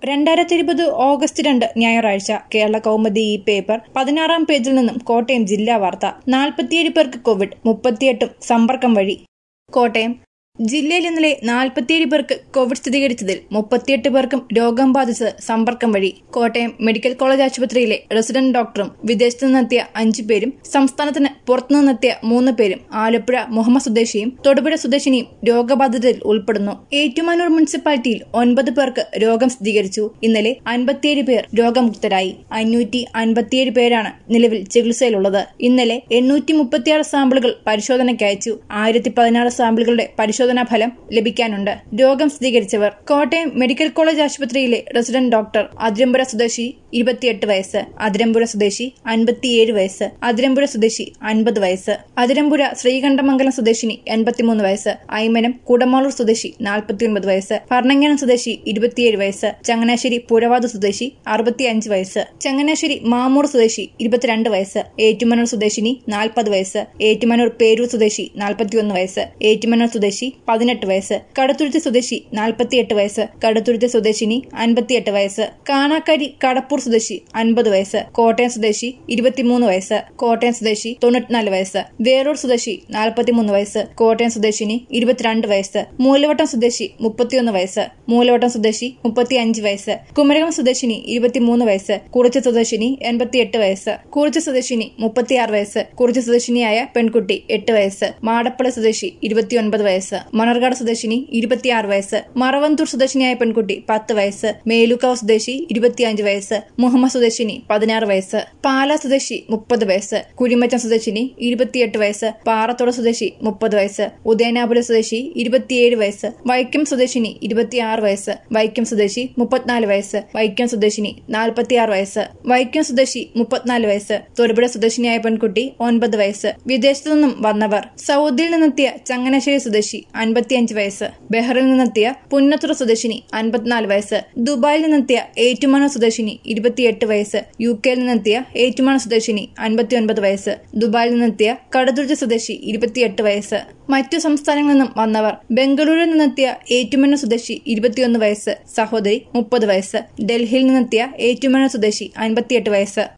രണ്ടായിരത്തി ഇരുപത് ഓഗസ്റ്റ് രണ്ട് ഞായറാഴ്ച കേരള കൗമുദി ഈ പേപ്പർ പതിനാറാം പേജിൽ നിന്നും കോട്ടയം ജില്ലാ വാർത്ത നാൽപ്പത്തിയേഴ് പേർക്ക് കോവിഡ് മുപ്പത്തിയെട്ടും സമ്പർക്കം വഴി കോട്ടയം ജില്ലയിൽ ഇന്നലെ നാൽപ്പത്തിയേഴ് പേർക്ക് കോവിഡ് സ്ഥിരീകരിച്ചതിൽ മുപ്പത്തിയെട്ട് പേർക്കും രോഗം ബാധിച്ചത് സമ്പർക്കം വഴി കോട്ടയം മെഡിക്കൽ കോളേജ് ആശുപത്രിയിലെ റെസിഡന്റ് ഡോക്ടറും വിദേശത്തു നിന്നെത്തിയ അഞ്ചു പേരും സംസ്ഥാനത്തിന് പുറത്തുനിന്നെത്തിയ മൂന്ന് പേരും ആലപ്പുഴ മുഹമ്മദ് സ്വദേശിയും തൊടുപുഴ സ്വദേശിനിയും രോഗബാധിതരിൽ ഉൾപ്പെടുന്നു ഏറ്റുമാനൂർ മുനിസിപ്പാലിറ്റിയിൽ ഒൻപത് പേർക്ക് രോഗം സ്ഥിരീകരിച്ചു ഇന്നലെ അൻപത്തിയേഴ് പേർ രോഗമുക്തരായി അഞ്ഞൂറ്റി അൻപത്തിയേഴ് പേരാണ് നിലവിൽ ചികിത്സയിലുള്ളത് ഇന്നലെ എണ്ണൂറ്റി മുപ്പത്തിയാറ് സാമ്പിളുകൾ പരിശോധനയ്ക്ക് അയച്ചു ആയിരത്തി പതിനാറ് സാമ്പിളുകളുടെ പരിശോധനാ ഫലം ലഭിക്കാനുണ്ട് രോഗം സ്ഥിരീകരിച്ചവർ കോട്ടയം മെഡിക്കൽ കോളേജ് ആശുപത്രിയിലെ റെസിഡന്റ് ഡോക്ടർ അതിരമ്പുഴ സ്വദേശി ഇരുപത്തിയെട്ട് വയസ്സ് അതിരമ്പുഴ സ്വദേശി അൻപത്തിയേഴ് വയസ്സ് അതിരമ്പുഴ സ്വദേശി അൻപത് വയസ്സ് അതിരമ്പുഴ ശ്രീകണ്ഠമംഗലം സ്വദേശിനി എൺപത്തിമൂന്ന് വയസ്സ് ഐമനം കുടമാളൂർ സ്വദേശി നാൽപ്പത്തിയൊൻപത് വയസ്സ് ഭരണങ്ങാനം സ്വദേശി ഇരുപത്തിയേഴ് വയസ്സ് ചങ്ങനാശ്ശേരി പുഴവാത് സ്വദേശി അറുപത്തിയഞ്ച് വയസ്സ് ചങ്ങനാശ്ശേരി മാമൂർ സ്വദേശി ഇരുപത്തിരണ്ട് വയസ്സ് ഏറ്റുമനൂർ സ്വദേശിനി നാൽപ്പത് വയസ്സ് ഏറ്റുമനൂർ പേരൂർ സ്വദേശി നാൽപ്പത്തിയൊന്ന് വയസ്സ് ഏറ്റുമനൂർ സ്വദേശി പതിനെട്ട് വയസ്സ് കടത്തുരുത്തി സ്വദേശി നാൽപ്പത്തിയെട്ട് വയസ്സ് കടത്തുരുത്തി സ്വദേശിനി അൻപത്തിയെട്ട് വയസ്സ് കാണാക്കരി കടപ്പൂർ സ്വദേശി അൻപത് വയസ്സ് കോട്ടയം സ്വദേശി ഇരുപത്തിമൂന്ന് വയസ്സ് കോട്ടയം സ്വദേശി തൊണ്ണൂറ്റിനാല് വയസ്സ് വേറൂർ സ്വദേശി നാൽപ്പത്തിമൂന്ന് വയസ്സ് കോട്ടയം സ്വദേശിനി ഇരുപത്തിരണ്ട് വയസ്സ് മൂലവട്ടം സ്വദേശി മുപ്പത്തിയൊന്ന് വയസ്സ് മൂലവട്ടം സ്വദേശി മുപ്പത്തിയഞ്ച് വയസ്സ് കുമരകം സ്വദേശിനി ഇരുപത്തിമൂന്ന് വയസ്സ് കുറിച്ച് സ്വദേശിനി എൺപത്തിയെട്ട് വയസ്സ് കുറിച്ച് സ്വദേശിനി മുപ്പത്തിയാറ് വയസ്സ് കുറിച്ച് സ്വദേശിനിയായ പെൺകുട്ടി എട്ട് വയസ്സ് മാടപ്പള്ളി സ്വദേശി ഇരുപത്തിയൊൻപത് വയസ്സ് മണർകാട് സ്വദേശിനി ഇരുപത്തിയാറ് വയസ്സ് മറവന്തൂർ സ്വദേശിനിയായ പെൺകുട്ടി പത്ത് വയസ്സ് മേലുക്കാവ് സ്വദേശി ഇരുപത്തിയഞ്ച് വയസ്സ് മുഹമ്മദ് സ്വദേശിനി പതിനാറ് വയസ്സ് പാല സ്വദേശി മുപ്പത് വയസ്സ് കുഴിമറ്റം സ്വദേശിനി ഇരുപത്തിയെട്ട് വയസ്സ് പാറത്തോട് സ്വദേശി മുപ്പത് വയസ്സ് ഉദയനാപുരം സ്വദേശി ഇരുപത്തിയേഴ് വയസ്സ് വൈക്കം സ്വദേശിനി ഇരുപത്തിയാറ് വയസ്സ് വൈക്കം സ്വദേശി മുപ്പത്തിനാല് വയസ്സ് വൈക്കം സ്വദേശിനി നാൽപ്പത്തിയാറ് വയസ്സ് വൈക്കം സ്വദേശി മുപ്പത്തിനാല് വയസ്സ് തൊടുപുഴ സ്വദേശിനിയായ പെൺകുട്ടി ഒൻപത് വയസ്സ് വിദേശത്തു നിന്നും വന്നവർ സൗദിയിൽ നിന്നെത്തിയ ചങ്ങനാശ്ശേരി സ്വദേശി അൻപത്തിയഞ്ച് വയസ്സ് ബഹ്റിൽ നിന്നെത്തിയ പുന്നത്തുറ സ്വദേശിനി അൻപത്തിനാല് വയസ്സ് ദുബായിൽ നിന്നെത്തിയ ഏറ്റുമാനൂർ സ്വദേശിനി ഇരുപത്തിയെട്ട് വയസ്സ് യു കെയിൽ നിന്നെത്തിയ ഏറ്റുമാനൂർ സ്വദേശിനി അൻപത്തിയൊൻപത് വയസ്സ് ദുബായിൽ നിന്നെത്തിയ കടതുരുത്തി സ്വദേശി ഇരുപത്തിയെട്ട് വയസ്സ് മറ്റു സംസ്ഥാനങ്ങളിൽ നിന്നും വന്നവർ ബംഗളൂരുവിൽ നിന്നെത്തിയ ഏറ്റുമാനൂർ സ്വദേശി ഇരുപത്തിയൊന്ന് വയസ്സ് സഹോദരി മുപ്പത് വയസ്സ് ഡൽഹിയിൽ നിന്നെത്തിയ ഏറ്റുമാനൂർ സ്വദേശി അൻപത്തിയെട്ട് വയസ്സ്